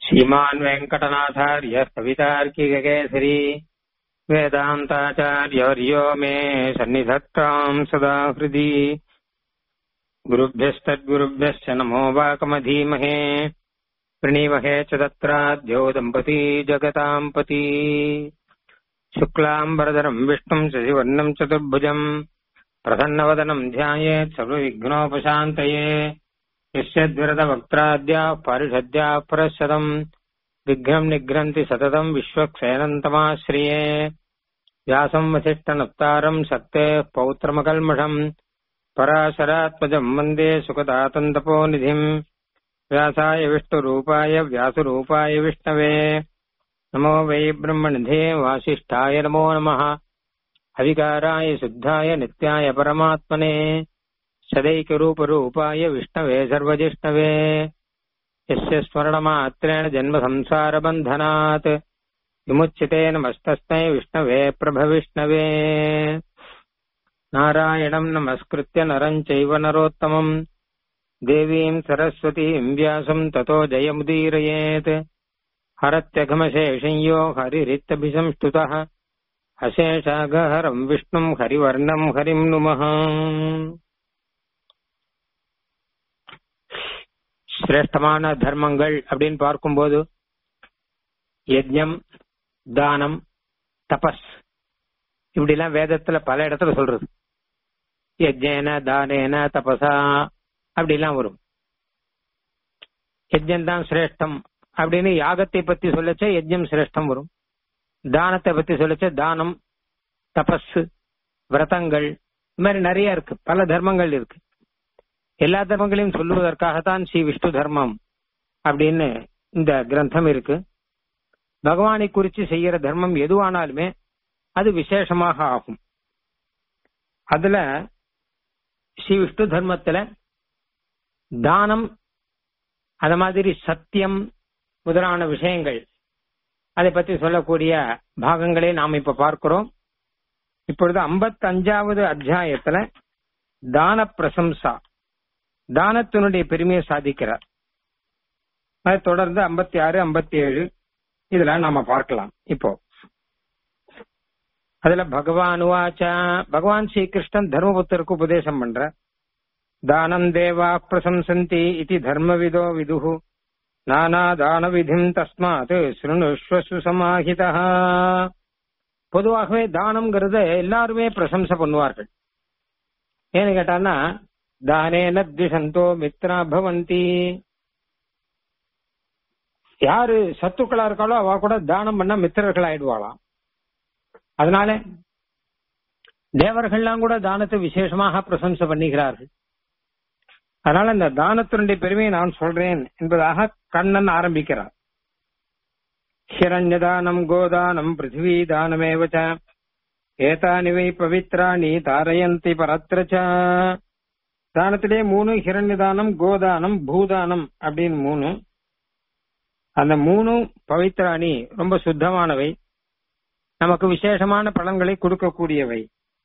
श्रीमान् वेङ्कटनाथार्य कवितार्किककेसरी वेदान्ताचार्यवर्यो मे सन्निधत्ताम् सदा हृदि गुरुभ्यस्तद्गुरुभ्यश्च नमो वाकमधीमहे प्रणीमहे च तत्राद्यो दम्पती जगताम् पती शुक्लाम्बरधरम् विष्णुम् शशिवर्णम् चतुर्भुजम् प्रसन्नवदनम् ध्यायेत् सर्वविघ्नोपशान्तये यस्य द्विरदवक्त्राद्याः पारिषद्याः परशतम् विघ्नम् निघ्नन्ति सततम् विश्वक्सेनन्तमाश्रिये व्यासम् वसिष्ठनप्तारम् शक्तेः पौत्रमकल्मषम् पराशरात्मजम् वन्दे सुखदातन्तपोनिधिम् व्यासाय विष्णुरूपाय व्यासरूपाय विष्णवे नमो वै ब्रह्मनिधे वासिष्ठाय नमो नमः हविकाराय शुद्धाय नित्याय परमात्मने सदैकरूपरूपाय विष्णवे सर्वजिष्णवे यस्य स्मरणमात्रेण जन्मसंसारबन्धनात् विमुच्यते नमस्तस्मै विष्णवे प्रभविष्णवे नारायणम् नमस्कृत्य नरम् चैव नरोत्तमम् देवीम् सरस्वतीम् व्यासम् ततो जयमुदीरयेत् हरत्यघमशेषंयो हरिरित्यभिसंस्तुतः அசேஷாகஹரம் விஷ்ணும் ஹரிவர்ணம் ஹரிம் நுமஹ சிரேஷ்டமான தர்மங்கள் அப்படின்னு பார்க்கும்போது யஜ்யம் தானம் தபஸ் இப்படி எல்லாம் வேதத்துல பல இடத்துல சொல்றது யஜ்யேன தானேன தபசா அப்படி எல்லாம் வரும் யஜ்யம் தான் சிரேஷ்டம் அப்படின்னு யாகத்தை பத்தி சொல்லச்ச யஜ்யம் சிரேஷ்டம் வரும் தானத்தை பத்தி சொல்லச்ச தானம் தபஸ் விரதங்கள் இந்த மாதிரி நிறைய இருக்கு பல தர்மங்கள் இருக்கு எல்லா தர்மங்களையும் சொல்லுவதற்காகத்தான் ஸ்ரீ விஷ்ணு தர்மம் அப்படின்னு இந்த கிரந்தம் இருக்கு பகவானை குறித்து செய்யற தர்மம் எதுவானாலுமே அது விசேஷமாக ஆகும் அதுல ஸ்ரீ விஷ்ணு தர்மத்துல தானம் அத மாதிரி சத்தியம் முதலான விஷயங்கள் அதை பற்றி சொல்லக்கூடிய பாகங்களை நாம் இப்ப பார்க்கிறோம் இப்பொழுது ஐம்பத்தி அஞ்சாவது அத்தியாயத்துல தான பிரசம்சா தானத்தினுடைய பெருமையை சாதிக்கிறார் அதை தொடர்ந்து ஐம்பத்தி ஆறு ஐம்பத்தி ஏழு இதுல நாம பார்க்கலாம் இப்போ அதுல பகவான் வாச்சா பகவான் ஸ்ரீகிருஷ்ணன் தர்மபுத்தருக்கு உபதேசம் பண்ற தானம் தேவா பிரசம்சந்தி இது தர்மவிதோ விதுகு நானாதானவிதிம் தஸ்மாத் சுருணுஷ்வசு சமாஹிதா பொதுவாகவே தானம்ங்கிறத எல்லாருமே பிரசம்சை பண்ணுவார்கள் ஏன்னு கேட்டான்னா தானேன திசந்தோ மித்ரா பவந்தி யாரு சத்துக்களா இருக்காளோ அவ கூட தானம் பண்ணா மித்திரர்கள் ஆயிடுவாளாம் அதனால தேவர்கள்லாம் கூட தானத்தை விசேஷமாக பிரசம்சை பண்ணுகிறார்கள் அதனால இந்த தானத்தினுடைய பெருமையை நான் சொல்றேன் என்பதாக கண்ணன் ஆரம்பிக்கிறார் ஹிரண்யதானம் கோதானம் பிருத்திவி தானமேவச்ச ஏதானி வை பவித்ராணி தாரயந்தி பரத்ரச்ச தானத்திலே மூணு ஹிரண்யதானம் கோதானம் பூதானம் அப்படின்னு மூணு அந்த மூணு பவித்ராணி ரொம்ப சுத்தமானவை நமக்கு விசேஷமான பலன்களை கொடுக்கக்கூடியவை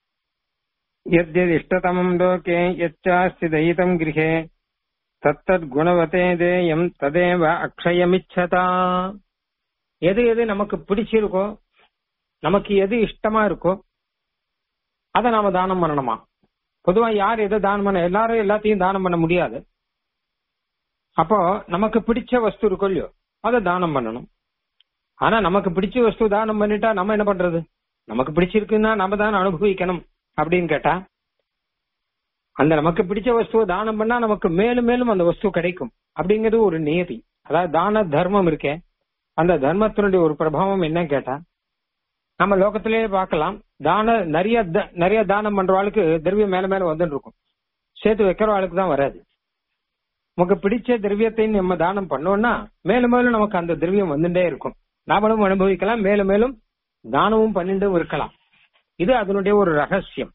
यद्यदिष्टतमम् लोके यच्चास्ति दयितम् गृहे தத்தத் தேயம் ததேவ அக்ஷயமிச்சதா எது எது நமக்கு பிடிச்சிருக்கோ நமக்கு எது இஷ்டமா இருக்கோ அதை நாம தானம் பண்ணணுமா பொதுவா யார் எதை தானம் பண்ண எல்லாரும் எல்லாத்தையும் தானம் பண்ண முடியாது அப்போ நமக்கு பிடிச்ச வஸ்து இருக்கோ இல்லையோ அதை தானம் பண்ணணும் ஆனா நமக்கு பிடிச்ச வஸ்து தானம் பண்ணிட்டா நம்ம என்ன பண்றது நமக்கு பிடிச்சிருக்குன்னா நம்ம தான் அனுபவிக்கணும் அப்படின்னு கேட்டா அந்த நமக்கு பிடிச்ச வஸ்துவை தானம் பண்ணா நமக்கு மேலும் மேலும் அந்த வஸ்து கிடைக்கும் அப்படிங்கிறது ஒரு நியதி அதாவது தான தர்மம் இருக்கே அந்த தர்மத்தினுடைய ஒரு பிரபாவம் என்ன கேட்டா நம்ம லோகத்திலேயே பார்க்கலாம் தான நிறைய நிறைய தானம் பண்றவாளுக்கு திரவியம் மேல மேல வந்துட்டு இருக்கும் சேர்த்து வைக்கிறவாளுக்கு தான் வராது நமக்கு பிடிச்ச திரவியத்தை நம்ம தானம் பண்ணோம்னா மேலும் மேலும் நமக்கு அந்த திரவியம் வந்துட்டே இருக்கும் நாமளும் அனுபவிக்கலாம் மேலும் மேலும் தானமும் பண்ணிட்டு இருக்கலாம் இது அதனுடைய ஒரு ரகசியம்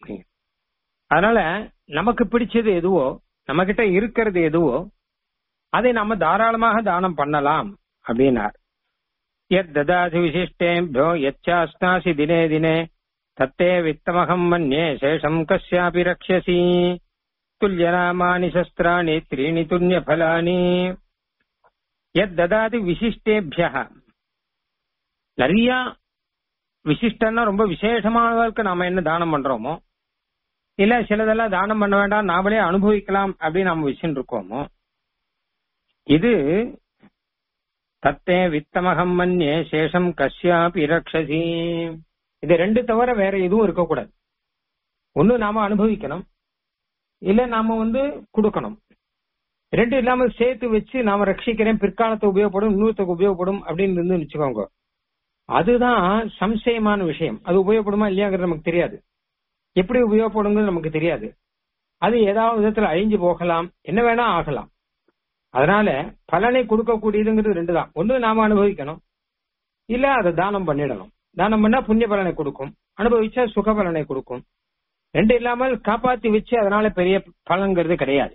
அதனால நமக்கு பிடிச்சது எதுவோ நம்ம கிட்ட இருக்கிறது எதுவோ அதை நாம தாராளமாக தானம் பண்ணலாம் அப்படின்னார் எத் ததாசி விசிஷ்டேபியோ எச்சாஸ்னாசி தினே தினே தத்தே வித்தமகம் மன்யே சேஷம் கஸ்யாபி ரக்ஷசி துல்யநாமானி சஸ்திராணி த்ரீணி துல்லிய பலானி எத் ததாதி விசிஷ்டேபிய நிறைய விசிஷ்டன்னா ரொம்ப விசேஷமானவர்களுக்கு நாம என்ன தானம் பண்றோமோ இல்ல சிலதெல்லாம் தானம் பண்ண வேண்டாம் நாமளே அனுபவிக்கலாம் அப்படின்னு நம்ம விஷயம் இருக்கோமோ இது தத்தே வித்தமகம் மன்யே சேஷம் கஷ்யாபி ரக்ஷசி இது ரெண்டு தவிர வேற எதுவும் இருக்கக்கூடாது ஒண்ணு நாம அனுபவிக்கணும் இல்ல நாம வந்து கொடுக்கணும் ரெண்டு இல்லாம சேர்த்து வச்சு நாம ரட்சிக்கிறேன் பிற்காலத்துக்கு உபயோகப்படும் இன்னொருத்துக்கு உபயோகப்படும் அப்படின்னு இருந்து வச்சுக்கோங்க அதுதான் சம்சயமான விஷயம் அது உபயோகப்படுமா இல்லையாங்கிறது நமக்கு தெரியாது எப்படி உபயோகப்படுங்கிறது நமக்கு தெரியாது அது ஏதாவது விதத்துல அழிஞ்சு போகலாம் என்ன வேணா ஆகலாம் அதனால பலனை கொடுக்கக்கூடியதுங்கிறது ரெண்டு தான் ஒண்ணு நாம அனுபவிக்கணும் இல்ல அதை தானம் பண்ணிடணும் தானம் பண்ணா புண்ணிய பலனை கொடுக்கும் அனுபவிச்சா சுக பலனை கொடுக்கும் ரெண்டு இல்லாமல் காப்பாத்தி வச்சு அதனால பெரிய பலன்கிறது கிடையாது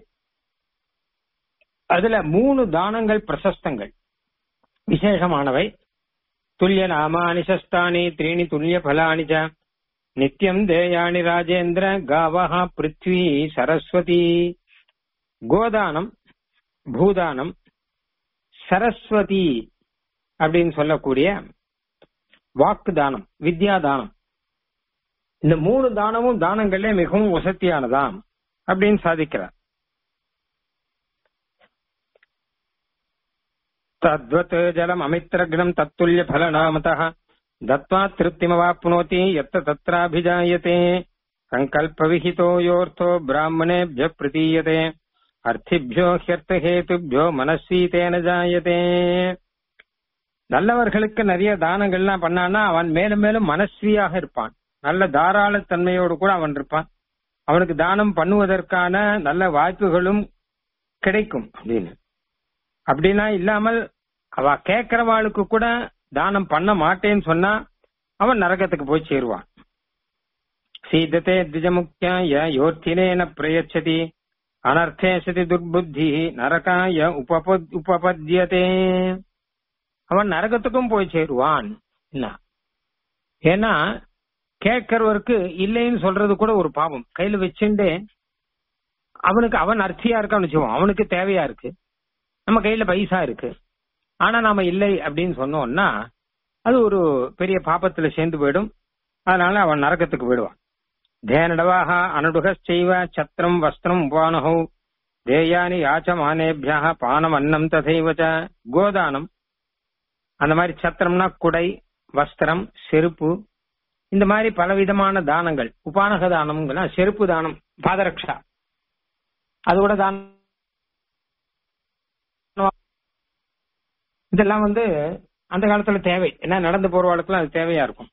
அதுல மூணு தானங்கள் பிரசஸ்தங்கள் விசேஷமானவை துல்லிய நாமானி சஸ்தானி த்ரீணி துல்லிய பலானி ச நித்தியம் தேயானி ராஜேந்திர காவஹா பிருத்வி சரஸ்வதி கோதானம் பூதானம் சரஸ்வதி அப்படின்னு சொல்லக்கூடிய வாக்கு தானம் வித்யா தானம் இந்த மூணு தானமும் தானங்களே மிகவும் வசத்தியானதாம் அப்படின்னு சாதிக்கிறார் தத்வத் ஜலம் அமித்ரக்னம் தத்துல்ய பலநாமதः தத்வா திருப்திமவாப்னோதி எத்த தத்ராபிஜாயதே சங்கல்ப விஹிதோ யோர்த்தோ பிராமணேபிய பிரதீயதே அர்த்திபியோ ஹியர்த்தஹேதுபியோ மனஸ்வீதேன ஜாயதே நல்லவர்களுக்கு நிறைய தானங்கள்லாம் பண்ணான்னா அவன் மேலும் மேலும் மனஸ்வியாக இருப்பான் நல்ல தாராள தன்மையோடு கூட அவன் இருப்பான் அவனுக்கு தானம் பண்ணுவதற்கான நல்ல வாய்ப்புகளும் கிடைக்கும் அப்படின்னு அப்படின்னா இல்லாமல் அவ கேட்கிறவாளுக்கு கூட தானம் பண்ண மாட்டேன்னு சொன்னா அவன் நரகத்துக்கு போய் சேருவான் சீதத்தே திஜமுக்கியாய யோர்த்தினேன பிரயச்சதி அனர்த்தே சதி துர்புத்தி நரகாய உபப உபபத்தியதே அவன் நரகத்துக்கும் போய் சேருவான் என்ன ஏன்னா கேட்கிறவருக்கு இல்லைன்னு சொல்றது கூட ஒரு பாவம் கையில வச்சுட்டு அவனுக்கு அவன் அர்த்தியா இருக்கான்னு வச்சுக்கோம் அவனுக்கு தேவையா இருக்கு நம்ம கையில பைசா இருக்கு ஆனா நாம இல்லை அப்படின்னு சொன்னோம்னா அது ஒரு பெரிய பாப்பத்துல சேர்ந்து போயிடும் அதனால அவன் நரக்கத்துக்கு போயிடுவான் தேனடவாக அனுடுகச்செய்வ சத்திரம் வஸ்திரம் உபானஹௌ தேயானி யாச்சமானேபியா பானம் அன்னம் ததைவச்ச கோதானம் அந்த மாதிரி சத்திரம்னா குடை வஸ்திரம் செருப்பு இந்த மாதிரி பலவிதமான தானங்கள் உபானக தானம்னா செருப்பு தானம் பாதரக்ஷா அது கூட தானம் இதெல்லாம் வந்து அந்த காலத்துல தேவை ஏன்னா நடந்து போறவாளுக்குலாம் அது தேவையா இருக்கும்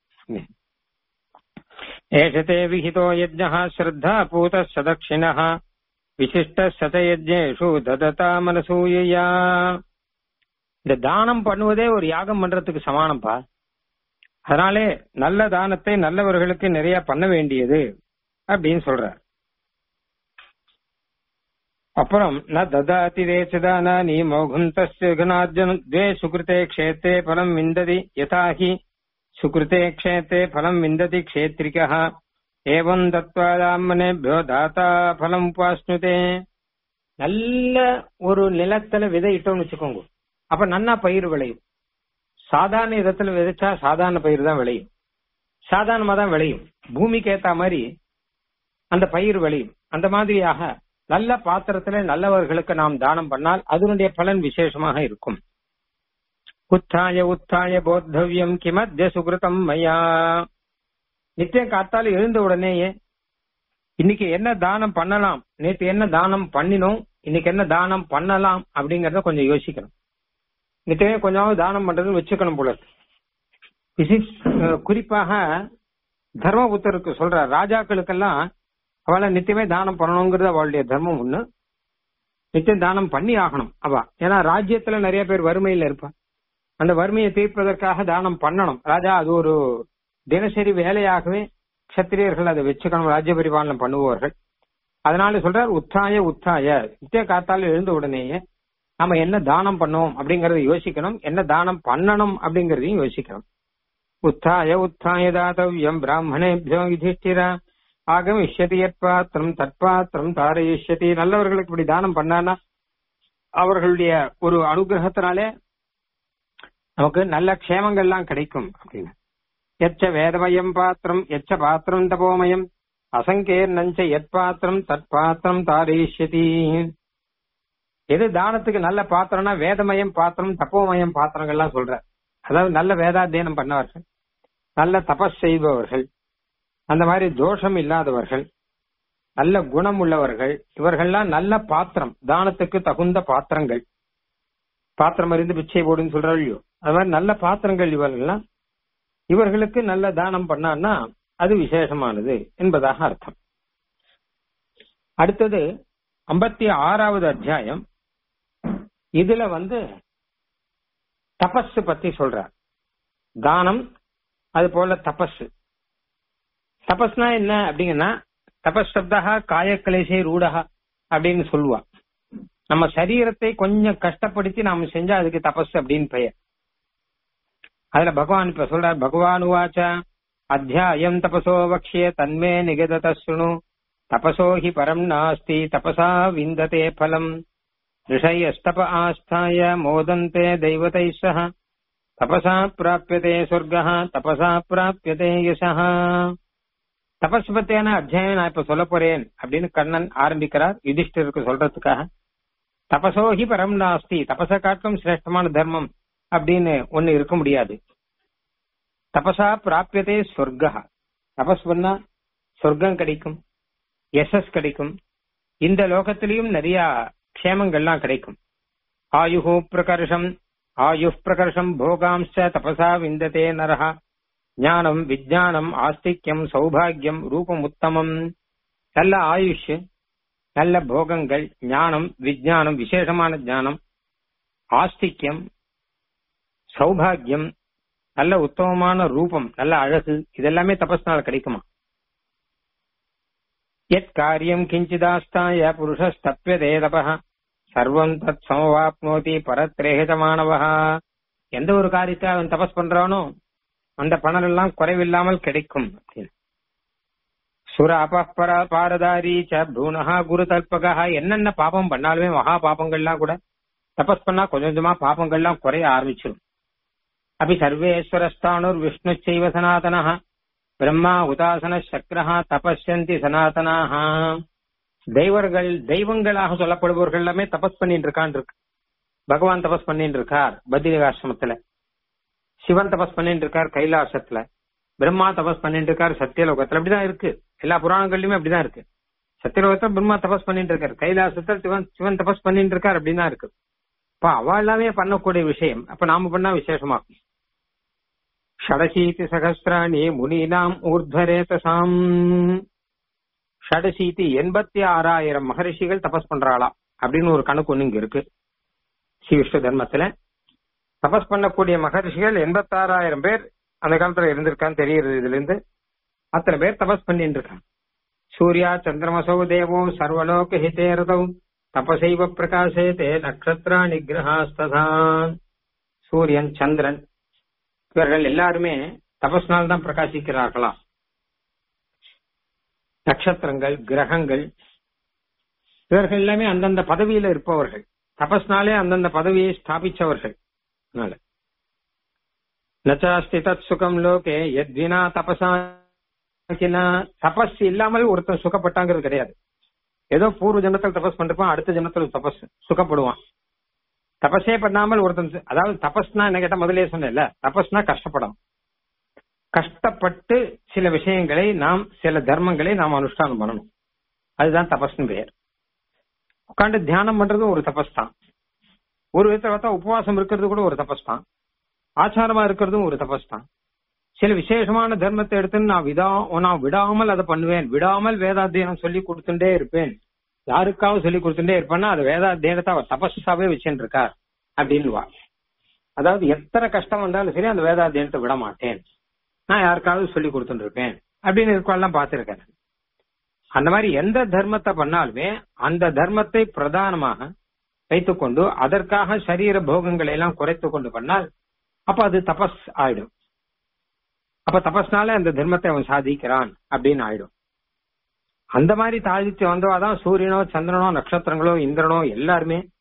ஏஷதே விஹிதோ யஜ்ஞா ஸ்ரத்தா பூத சதக்ஷிண விசிஷ்ட சதயஜ்ஞேஷு தததா மனசூயா இந்த தானம் பண்ணுவதே ஒரு யாகம் பண்றதுக்கு சமானம்ப்பா அதனாலே நல்ல தானத்தை நல்லவர்களுக்கு நிறைய பண்ண வேண்டியது அப்படின்னு சொல்றார் அப்புறம் ந ததாதி தேசதானானி மௌகுந்தஸ்ய குணார்ஜுன துவே சுகிருதே க்ஷேத்தே பலம் விந்ததி யதாஹி சுகிருதே க்ஷேத்தே பலம் விந்ததி க்ஷேத்ரிகः ஏவம் தத்வாதாமனேபியோ தாத்தா பலம் உபாஸ்னுதே நல்ல ஒரு நிலத்துல விதை இட்டோம்னு வச்சுக்கோங்க அப்ப நன்னா பயிர் விளையும் சாதாரண இடத்துல விதைச்சா சாதாரண பயிர் தான் விளையும் சாதாரணமா தான் விளையும் பூமிக்கு ஏத்த மாதிரி அந்த பயிர் விளையும் அந்த மாதிரியாக நல்ல பாத்திரத்துல நல்லவர்களுக்கு நாம் தானம் பண்ணால் அதனுடைய பலன் விசேஷமாக இருக்கும் உத்தாய உத்தாய போத்தவ்யம் கிமத்திய சுகிருதம் மையா நித்தியம் காத்தால எழுந்த உடனேயே இன்னைக்கு என்ன தானம் பண்ணலாம் நேற்று என்ன தானம் பண்ணினோம் இன்னைக்கு என்ன தானம் பண்ணலாம் அப்படிங்கறத கொஞ்சம் யோசிக்கணும் நித்தியமே கொஞ்சமாவது தானம் பண்றது வச்சுக்கணும் போல பிசிக்ஸ் குறிப்பாக தர்மபுத்தருக்கு சொல்ற ராஜாக்களுக்கெல்லாம் அவளை நித்தியமே தானம் பண்ணணுங்கிறது அவளுடைய தர்மம் ஒண்ணு நித்தியம் தானம் பண்ணி ஆகணும் அவ ஏன்னா ராஜ்யத்துல நிறைய பேர் வறுமையில இருப்பா அந்த வறுமையை தீர்ப்பதற்காக தானம் பண்ணணும் ராஜா அது ஒரு தினசரி வேலையாகவே கத்திரியர்கள் அதை வச்சுக்கணும் ராஜ்ய பரிபாலனம் பண்ணுபவர்கள் அதனால சொல்றார் உத்தாய உத்தாய நித்திய காத்தால எழுந்த உடனேயே நாம என்ன தானம் பண்ணோம் அப்படிங்கறத யோசிக்கணும் என்ன தானம் பண்ணணும் அப்படிங்கறதையும் யோசிக்கணும் உத்தாய உத்தாய தாத்தவியம் பிராமணேபியோ யுதிஷ்டிரா ஆகமிஷ்யதி எற்பாத்திரம் தற்பாத்திரம் தாரயிஷ்யதி நல்லவர்களுக்கு இப்படி தானம் பண்ணானா அவர்களுடைய ஒரு அனுகிரகத்தினாலே நமக்கு நல்ல க்ஷேமங்கள்லாம் கிடைக்கும் அப்படின்னு எச்ச வேதமயம் பாத்திரம் எச்ச பாத்திரம் தபோமயம் அசங்கேர் நஞ்ச எத் பாத்திரம் தத் பாத்திரம் தாரேஷ்யதி எது தானத்துக்கு நல்ல பாத்திரம்னா வேதமயம் பாத்திரம் தப்போமயம் பாத்திரங்கள்லாம் சொல்ற அதாவது நல்ல வேதாத்தியனம் பண்ணவர்கள் நல்ல தபஸ் செய்பவர்கள் அந்த மாதிரி தோஷம் இல்லாதவர்கள் நல்ல குணம் உள்ளவர்கள் இவர்கள்லாம் நல்ல பாத்திரம் தானத்துக்கு தகுந்த பாத்திரங்கள் பாத்திரம் அறிந்து பிச்சை போடுன்னு சொல்றாள்யோ அது மாதிரி நல்ல பாத்திரங்கள் இவர்கள்லாம் இவர்களுக்கு நல்ல தானம் பண்ணான்னா அது விசேஷமானது என்பதாக அர்த்தம் அடுத்தது ஐம்பத்தி ஆறாவது அத்தியாயம் இதுல வந்து தபஸ் பத்தி சொல்றார் தானம் அது போல தபஸ் தபஸ்னா என்ன அப்படிங்கன்னா தபஸ் சப்தா காயக்கலேசே ரூடகா அப்படின்னு சொல்லுவா நம்ம சரீரத்தை கொஞ்சம் கஷ்டப்படுத்தி நாம செஞ்சா அதுக்கு தபஸ் அப்படின்னு பெயர் அதுல பகவான் இப்ப சொல்றார் பகவான் உவாச்ச அத்தியாயம் தபசோ வக்ஷே தன்மே நிகதத சுணு தபசோ ஹி பரம் நாஸ்தி தபசா விந்ததே பலம் ரிஷயஸ்தப ஆஸ்தாய மோதந்தே தெய்வதை சக தபசா பிராபியதே சொர்க்கः தபசா பிராபியதே யசः தபஸ் பத்தியான அத்தியாயம் நான் இப்ப சொல்ல போறேன் அப்படின்னு கண்ணன் ஆரம்பிக்கிறார் யுதிஷ்டருக்கு சொல்றதுக்காக தபசோஹி பரம் நாஸ்தி தபச காட்டும் சிரேஷ்டமான தர்மம் அப்படின்னு ஒண்ணு இருக்க முடியாது தபசா பிராபியதே சொர்க்கா தபஸ் பண்ணா சொர்க்கம் கிடைக்கும் யசஸ் கிடைக்கும் இந்த லோகத்திலையும் நிறைய க்ஷேமங்கள்லாம் கிடைக்கும் ஆயுஹு பிரகர்ஷம் ஆயு பிரகர்ஷம் போகாம்ச தபசா விந்ததே நரஹ ஞானம் விஜயானம் ஆஸ்திக்யம் சௌபாகியம் ரூபம் உத்தமம் நல்ல ஆயுஷ் நல்ல போகங்கள் ஞானம் விஜயானம் விசேஷமான ஞானம் ஆஸ்திக்யம் சௌபாகியம் நல்ல உத்தமமான ரூபம் நல்ல அழகு இதெல்லாமே தபஸ்னால கிடைக்குமா எத் காரியம் கிஞ்சிதாஸ்தாய புருஷஸ்தப்பியதே தபः சர்வம் தத் சமவாப்னோதி பரத்ரேகிதமானவா எந்த ஒரு காரியத்தை அவன் தபஸ் பண்றானோ அந்த பணம் எல்லாம் குறைவில்லாமல் கிடைக்கும் அப்படின்னு சுர அபர பாரதாரி ச பூனஹா குரு தல்பகா என்னென்ன பாபம் பண்ணாலுமே மகா பாபங்கள்லாம் கூட தபஸ் பண்ணா கொஞ்சம் கொஞ்சமா பாபங்கள்லாம் குறைய ஆரம்பிச்சிடும் அபி சர்வேஸ்வரஸ்தானுர் விஷ்ணு செய்வ சனாதனः பிரம்மா உதாசன சக்கரஹா தபஸ்யந்தி சனாதனாக தெய்வர்கள் தெய்வங்களாக சொல்லப்படுபவர்கள் எல்லாமே தபஸ் பண்ணிட்டு இருக்கான் இருக்கு பகவான் தபஸ் பண்ணிட்டு இருக்கார் பத்ரிகாசிரமத்துல சிவன் தபஸ் பண்ணிட்டு இருக்கார் கைலாசத்துல பிரம்மா தபஸ் பண்ணிட்டு இருக்கார் சத்தியலோகத்துல அப்படிதான் இருக்கு எல்லா புராணங்கள்லயுமே அப்படிதான் இருக்கு சத்தியலோகத்துல பிரம்மா தபஸ் பண்ணிட்டு இருக்காரு கைலாசத்துல சிவன் சிவன் தபஸ் பண்ணிட்டு இருக்கார் அப்படின்னு தான் இருக்கு இப்ப அவ எல்லாமே பண்ணக்கூடிய விஷயம் அப்ப நாம பண்ணா விசேஷமா ஷடசீதி சகசிராணி முனீனாம் ஊர்த்வரேதசாம் ஷடசீதி எண்பத்தி ஆறாயிரம் மகரிஷிகள் தபஸ் பண்றாளா அப்படின்னு ஒரு கணக்கு ஒண்ணு இங்க இருக்கு ஸ்ரீ விஷ்ணு தர்மத்துல தபஸ் பண்ணக்கூடிய மகரிஷிகள் எண்பத்தாறாயிரம் பேர் அந்த காலத்துல இருந்திருக்கான்னு தெரியுது இதுல இருந்து அத்தனை பேர் தபஸ் பண்ணிட்டு இருக்காங்க சூர்யா சந்திரமசோ தேவோ சர்வலோக ஹிதேரதௌ தபசைவ பிரகாசேதே நட்சத்திரா நிகிரகாஸ்ததா சூரியன் சந்திரன் இவர்கள் எல்லாருமே தபஸ்னால் தான் பிரகாசிக்கிறார்களாம் நட்சத்திரங்கள் கிரகங்கள் இவர்கள் எல்லாமே அந்தந்த பதவியில இருப்பவர்கள் தபஸ்னாலே அந்தந்த பதவியை ஸ்தாபிச்சவர்கள் அதனால நச்சாஸ்தி தத் சுகம் லோகே எத்வினா தபசா தபஸ் இல்லாமல் ஒருத்தன் சுகப்பட்டாங்கிறது கிடையாது ஏதோ பூர்வ ஜனத்தில் தபஸ் பண்ணிருப்பான் அடுத்த ஜனத்துல தபஸ் சுகப்படுவான் தபஸே பண்ணாமல் ஒருத்தன் அதாவது தபஸ்னா என்ன கேட்டா முதலே சொன்னேன்ல தபஸ்னா கஷ்டப்படும் கஷ்டப்பட்டு சில விஷயங்களை நாம் சில தர்மங்களை நாம் அனுஷ்டானம் பண்ணணும் அதுதான் தபஸ்னு பெயர் உட்காந்து தியானம் பண்றதும் ஒரு தபஸ் தான் ஒரு விதத்தை பார்த்தா உபவாசம் இருக்கிறது கூட ஒரு தபஸ் தான் ஆச்சாரமா இருக்கிறதும் ஒரு தபஸ் தான் சில விசேஷமான தர்மத்தை எடுத்து நான் விடா நான் விடாமல் அதை பண்ணுவேன் விடாமல் வேதாத்தியனம் சொல்லி கொடுத்துட்டே இருப்பேன் யாருக்காவது சொல்லி கொடுத்துட்டே இருப்பேன்னா அது வேதாத்தியனத்தை அவர் தபஸாவே வச்சுட்டு இருக்கார் அப்படின்னுவா அதாவது எத்தனை கஷ்டம் வந்தாலும் சரி அந்த வேதாத்தியனத்தை விட மாட்டேன் நான் யாருக்காவது சொல்லி கொடுத்துட்டு இருப்பேன் அப்படின்னு இருக்கெல்லாம் பார்த்திருக்கேன் அந்த மாதிரி எந்த தர்மத்தை பண்ணாலுமே அந்த தர்மத்தை பிரதானமாக வைத்துக்கொண்டு அதற்காக சரீர போகங்களை எல்லாம் குறைத்து கொண்டு பண்ணால் அப்ப அது தபஸ் ஆயிடும் அப்ப தபஸ்னால அந்த தர்மத்தை அவன் சாதிக்கிறான் அப்படின்னு ஆயிடும் அந்த மாதிரி சாதிச்சு வந்தவாதான் சூரியனோ சந்திரனோ நட்சத்திரங்களோ இந்திரனோ எல்லாருமே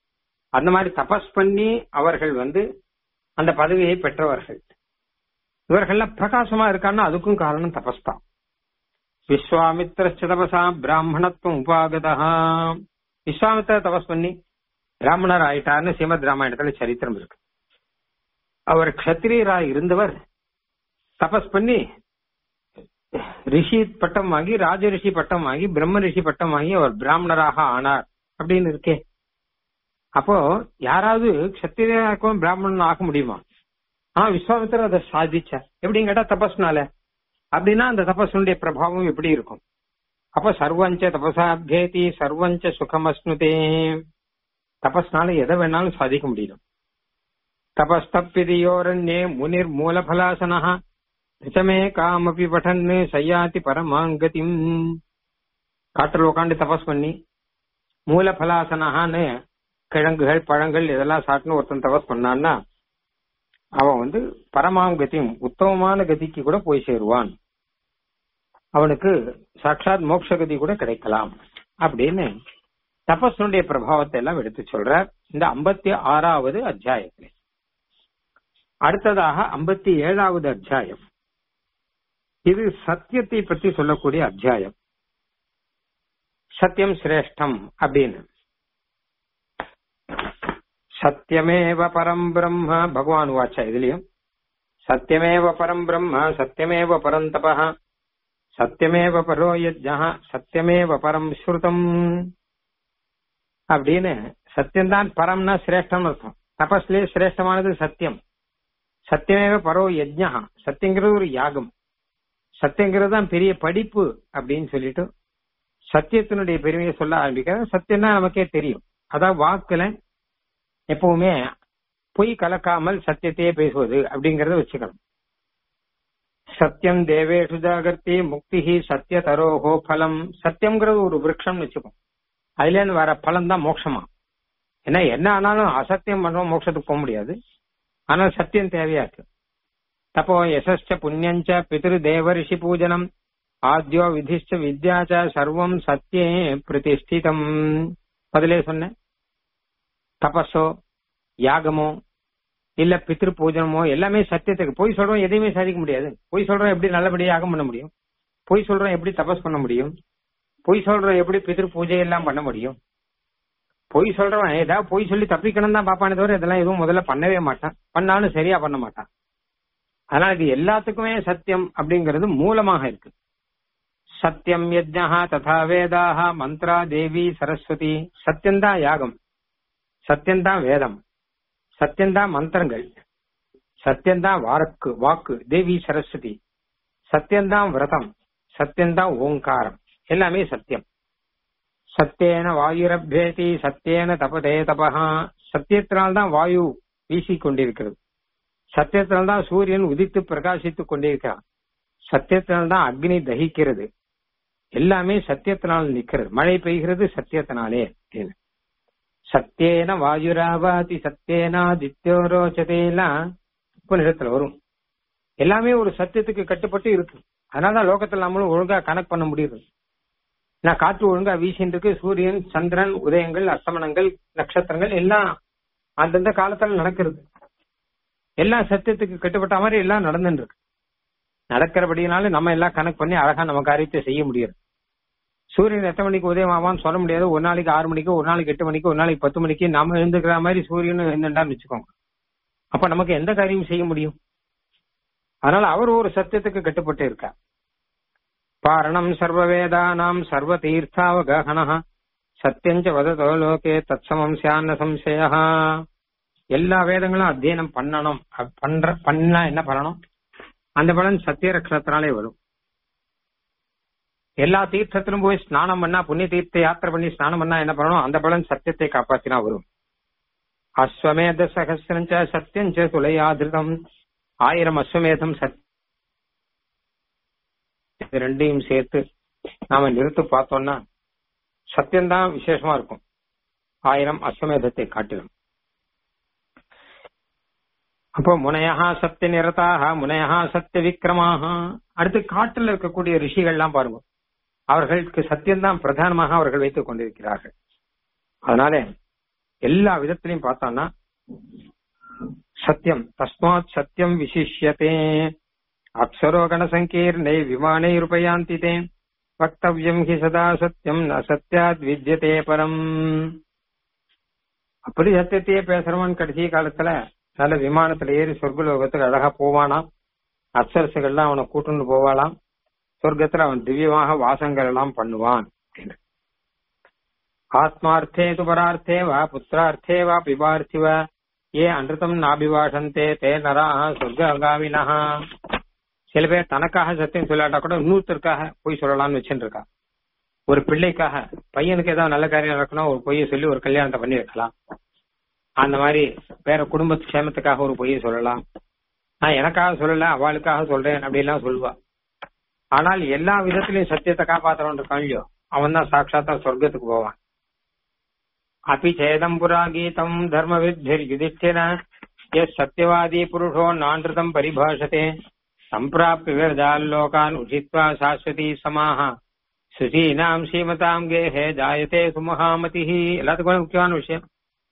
அந்த மாதிரி தபஸ் பண்ணி அவர்கள் வந்து அந்த பதவியை பெற்றவர்கள் இவர்கள்லாம் பிரகாசமா இருக்கான்னா அதுக்கும் காரணம் தபஸ் தான் விஸ்வாமித்திர தபசா பிராமணத்துவம் உபாகதா விஸ்வாமித்திர தபஸ் பண்ணி பிராமணர் ஆயிட்டார்னு ஸ்ரீமத் ராமாயணத்துல சரித்திரம் இருக்கு அவர் கத்திரியராய் இருந்தவர் தபஸ் பண்ணி ரிஷி பட்டம் வாங்கி ராஜ ரிஷி பட்டம் வாங்கி பிரம்ம ரிஷி பட்டம் வாங்கி அவர் பிராமணராக ஆனார் அப்படின்னு இருக்கே அப்போ யாராவது கத்திரியாக்கும் பிராமணன் ஆக முடியுமா ஆனா விஸ்வாமித்திரர் அதை சாதிச்சார் எப்படின்னு கேட்டா தபஸ்னால அப்படின்னா அந்த தபஸுடைய பிரபாவம் எப்படி இருக்கும் அப்ப சர்வஞ்ச தபசாபியேதி சர்வஞ்ச சுகமஸ்னுதே தபஸ்னால எதை வேணாலும் சாதிக்க முடியும் தபஸ்தப்பிதியோரண்யே முனிர் மூலபலாசனः ரிச்சமே காமபி படன் சையாதி பரமாங்கதிம் காற்றுல உட்காந்து தபஸ் பண்ணி மூலபலாசனஹான்னு கிழங்குகள் பழங்கள் இதெல்லாம் சாப்பிட்டு ஒருத்தன் தபஸ் பண்ணான்னா அவன் வந்து பரமாம் கதியும் உத்தமமான கதிக்கு கூட போய் சேருவான் அவனுக்கு சாட்சாத் மோட்ச கதி கூட கிடைக்கலாம் அப்படின்னு தபஸுடைய பிரபாவத்தை எல்லாம் எடுத்து சொல்றார் இந்த ஐம்பத்தி ஆறாவது அத்தியாயத்தில் அடுத்ததாக ஐம்பத்தி ஏழாவது அத்தியாயம் இது சத்தியத்தை பற்றி சொல்லக்கூடிய அத்தியாயம் சத்தியம் சிரேஷ்டம் அப்படின்னு சத்தியமேவ பரம் பிரம்ம பகவான் வாச்சா இதுலயும் சத்தியமேவ பரம் பிரம்ம சத்தியமேவ பரந்தப சத்தியமேவ பரோ யஜ்ஞா சத்தியமேவ பரம் ஸ்ருதம் அப்படின்னு சத்தியம்தான் பரம்னா சிரேஷ்டம் அர்த்தம் தபஸ்லேயே சிரேஷ்டமானது சத்தியம் சத்தியமேவ பரோ யஜ்ஞா சத்தியங்கிறது ஒரு யாகம் சத்தியங்கிறது தான் பெரிய படிப்பு அப்படின்னு சொல்லிட்டு சத்தியத்தினுடைய பெருமையை சொல்ல ஆரம்பிக்கிறது சத்தியம் தான் நமக்கே தெரியும் அதான் வாக்குல எப்பவுமே பொய் கலக்காமல் சத்தியத்தையே பேசுவது அப்படிங்கறத வச்சுக்கணும் சத்தியம் தேவேஷு ஜாகர்த்தி முக்தி சத்திய தரோஹோ பலம் சத்தியம்ங்கிறது ஒரு விரக்ஷம்னு வச்சுக்கோம் அதுல இருந்து வர பலம் தான் மோட்சமா ஏன்னா என்ன ஆனாலும் அசத்தியம் பண்றோம் மோட்சத்துக்கு போக முடியாது ஆனால் சத்தியம் தேவையா இருக்கு தப்போ யசஸ்ச புண்ணியஞ்ச பிதிரு தேவ ரிஷி பூஜனம் ஆத்யோ விதிஷ்ட வித்யாச்ச சர்வம் சத்தியே பிரதிஷ்டிதம் பதிலே சொன்னேன் தபஸோ யாகமோ இல்ல பித்ரு பூஜனமோ எல்லாமே சத்தியத்துக்கு பொய் சொல்றோம் எதையுமே சாதிக்க முடியாது பொய் சொல்றோம் எப்படி நல்லபடியா யாகம் பண்ண முடியும் பொய் சொல்றோம் எப்படி தபஸ் பண்ண முடியும் பொய் சொல்றோம் எப்படி பித்ரு பூஜை எல்லாம் பண்ண முடியும் பொய் சொல்றவன் ஏதாவது பொய் சொல்லி தப்பிக்கணும் தான் பாப்பானே தவிர இதெல்லாம் எதுவும் முதல்ல பண்ணவே மாட்டான் பண்ணாலும் சரியா பண்ண மாட்டான் அதனால இது எல்லாத்துக்குமே சத்தியம் அப்படிங்கிறது மூலமாக இருக்கு சத்தியம் யஜ்ஞா ததா வேதாக மந்த்ரா தேவி சரஸ்வதி சத்தியம்தான் யாகம் சத்தியம்தான் வேதம் சத்தியம்தான் மந்திரங்கள் சத்தியம்தான் வாக்கு வாக்கு தேவி சரஸ்வதி சத்தியம்தான் விரதம் சத்தியம்தான் ஓங்காரம் எல்லாமே சத்தியம் சத்தியேன வாயுரபேதி சத்தியேன தபதே தபஹா சத்தியத்தினால்தான் வாயு வீசிக் கொண்டிருக்கிறது சத்தியத்தினால்தான் சூரியன் உதித்து பிரகாசித்துக் கொண்டிருக்கிறான் சத்தியத்தினால்தான் அக்னி தகிக்கிறது எல்லாமே சத்தியத்தினால் நிக்கிறது மழை பெய்கிறது சத்தியத்தினாலே அப்படின்னு சத்தியேன வாயுராவாதி சத்தியேனாதித்யோரோச்சதேலாம் புனிதத்துல வரும் எல்லாமே ஒரு சத்தியத்துக்கு கட்டுப்பட்டு இருக்கு அதனாலதான் லோகத்துல நம்மளும் ஒழுங்கா கனெக்ட் பண்ண முடியுது நான் காற்று ஒழுங்கா வீசின்னு இருக்கு சூரியன் சந்திரன் உதயங்கள் அஸ்தமனங்கள் நட்சத்திரங்கள் எல்லாம் அந்தந்த காலத்துல நடக்கிறது எல்லாம் சத்தியத்துக்கு கட்டுப்பட்ட மாதிரி எல்லாம் நடந்துட்டு இருக்கு நடக்கிறபடினால நம்ம எல்லாம் கனெக்ட் பண்ணி அழகா நம்ம காரியத்தை செய்ய முடியாது சூரியன் எத்தனை மணிக்கு உதயம் ஆவான்னு சொல்ல முடியாது ஒரு நாளைக்கு ஆறு மணிக்கு ஒரு நாளைக்கு எட்டு மணிக்கு ஒரு நாளைக்கு பத்து மணிக்கு நாம எழுந்துக்கிற மாதிரி சூரியன் எழுந்துட்டான்னு வச்சுக்கோங்க அப்ப நமக்கு எந்த காரியமும் செய்ய முடியும் அதனால அவர் ஒரு சத்தியத்துக்கு கட்டுப்பட்டு இருக்கார் பாரணம் சர்வ வேதானாம் சர்வ தீர்த்தாவகன சத்தியஞ்ச வததோ லோகே தத்சமம் சியான்ன சம்சய எல்லா வேதங்களும் அத்தியனம் பண்ணணும் அப் பண்ற பண்ணா என்ன பண்ணணும் அந்த பலன் சத்திய ரக்ஷத்தினாலே வரும் எல்லா தீர்த்தத்திலும் போய் ஸ்நானம் பண்ணா புண்ணிய தீர்த்த யாத்திரை பண்ணி ஸ்நானம் பண்ணா என்ன பண்ணணும் அந்த பலன் சத்தியத்தை காப்பாத்தினா வரும் அஸ்வமேத சகசிரஞ்ச சத்தியஞ்ச துளையாதிருதம் ஆயிரம் அஸ்வமேதம் சத் இது ரெண்டையும் சேர்த்து நாம நிறுத்து பார்த்தோம்னா சத்தியம்தான் விசேஷமா இருக்கும் ஆயிரம் அஸ்வமேதத்தை காட்டிலும் அப்போ முனையா சத்திய நிரதாக முனையா சத்திய விக்ரமாக அடுத்து காட்டில் இருக்கக்கூடிய ரிஷிகள்லாம் பாருங்க அவர்களுக்கு சத்தியம்தான் பிரதானமாக அவர்கள் வைத்துக் கொண்டிருக்கிறார்கள் அதனால எல்லா விதத்திலையும் பார்த்தோம்னா சத்தியம் தஸ்மாத் சத்தியம் விசிஷ்யத்தே அக்ஷரோ கணசங்கீர்ணை விமானை ரூபயாந்தி தே வக்தவ்யம் ஹி சதா சத்தியம் ந சத்யாத் வித்யதே பரம் அப்படி சத்தியத்தையே பேசுறவன் கடைசி காலத்துல நல்ல விமானத்துல ஏறி சொர்க்கலோகத்துக்கு அழகா போவானாம் அப்சரசுகள்லாம் அவனை கூட்டுன்னு போவாளாம் சொர்க்கத்துல அவன் திவ்யமாக வாசங்கள் எல்லாம் பண்ணுவான் அப்படின்னு. ஆத்மார்த்தே து பரார்த்தே வா புத்திரார்த்தே வா பிபார்த்தி வா ஏ அன்றுதம் நாபிபாஷந்தே தே நரா சொர்க்காமினா சில பேர் தனக்காக சத்தியம் சொல்லாட்டா கூட இன்னொருத்தருக்காக போய் சொல்லலாம்னு வச்சுட்டு இருக்கா ஒரு பிள்ளைக்காக பையனுக்கு ஏதாவது நல்ல காரியம் நடக்கணும் ஒரு பொய்யை சொல்லி ஒரு கல்யாணத்தை பண்ணி வைக்கலாம் அந்த மாதிரி வேற குடும்ப க்ஷேமத்துக்காக ஒரு பொய்யை சொல்லலாம் நான் எனக்காக சொல்லல அவளுக்காக சொல்றேன் அப்படிலாம் சொல்லுவா ஆனால் எல்லா விதத்திலையும் சத்தியத்தை காப்பாத்துறவன் இருக்கான் இல்லையோ அவன் தான் சாட்சாத்தா சொர்க்கத்துக்கு போவான் அப்பி சேதம் புரா கீதம் தர்ம வித்திர் யுதிஷ்டிர எஸ் சத்தியவாதி புருஷோ நான்றுதம் பரிபாஷதே சம்பிராப்ய விரஜாலோகான் உஷித்வா சாஸ்வதி சமாஹ சுசீனாம் ஸ்ரீமதாம் கேஹே ஜாயதே சுமகாமதி எல்லாத்துக்கும் முக்கியமான விஷயம்